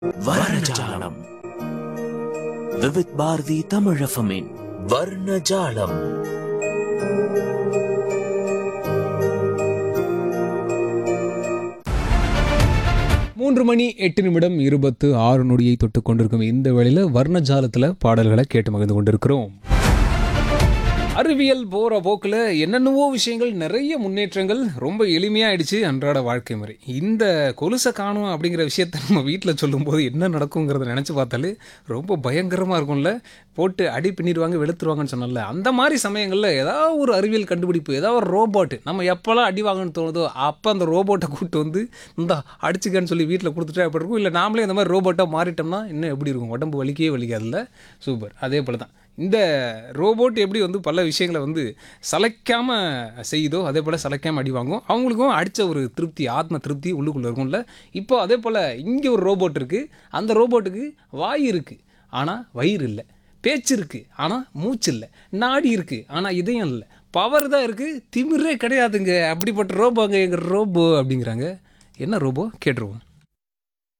வர்ணஜாலம் விவித் பாரதி தமிழஃபமின் வர்ணஜாலம் மூன்று மணி எட்டு நிமிடம் இருபத்து ஆறு நொடியை தொட்டு கொண்டிருக்கும் இந்த வேளையில் வர்ணஜாலத்தில் பாடல்களை கேட்டு மகிழ்ந்து கொண்டிருக்கிறோம் அறிவியல் போகிற போக்கில் என்னென்னவோ விஷயங்கள் நிறைய முன்னேற்றங்கள் ரொம்ப எளிமையாயிடுச்சு அன்றாட வாழ்க்கை முறை இந்த கொலுசை காணும் அப்படிங்கிற விஷயத்த நம்ம வீட்டில் சொல்லும்போது என்ன நடக்குங்கிறத நினச்சி பார்த்தாலே ரொம்ப பயங்கரமாக இருக்கும்ல போட்டு அடி பின்னிடுவாங்க வெளுத்துருவாங்கன்னு சொன்னல அந்த மாதிரி சமயங்களில் ஏதாவது ஒரு அறிவியல் கண்டுபிடிப்பு ஏதாவது ஒரு ரோபோட் நம்ம எப்போல்லாம் அடி வாங்கன்னு தோணுதோ அப்போ அந்த ரோபோட்டை கூப்பிட்டு வந்து இந்த அடிச்சுக்கன்னு சொல்லி வீட்டில் கொடுத்துட்டா எப்படி இருக்கும் இல்லை நாமளே இந்த மாதிரி ரோபோட்டாக மாறிட்டோம்னா இன்னும் எப்படி இருக்கும் உடம்பு வலிக்கவே வலிக்காதுல்ல சூப்பர் அதே போல் தான் இந்த ரோபோட் எப்படி வந்து பல விஷயங்களை வந்து சளைக்காமல் செய்யுதோ அதே போல் சளைக்காமல் அடி வாங்கும் அவங்களுக்கும் அடித்த ஒரு திருப்தி ஆத்ம திருப்தி உள்ளுக்குள்ளே இருக்கும்ல இப்போ அதே போல் இங்கே ஒரு ரோபோட் இருக்குது அந்த ரோபோட்டுக்கு வாய் இருக்குது ஆனால் வயிறு இல்லை பேச்சு இருக்குது ஆனால் மூச்சு இல்லை நாடி இருக்குது ஆனால் இதயம் இல்லை பவர் தான் இருக்குது திமிரே கிடையாதுங்க அப்படிப்பட்ட ரோபோங்க எங்கள் ரோபோ அப்படிங்கிறாங்க என்ன ரோபோ கேட்டுருவோம்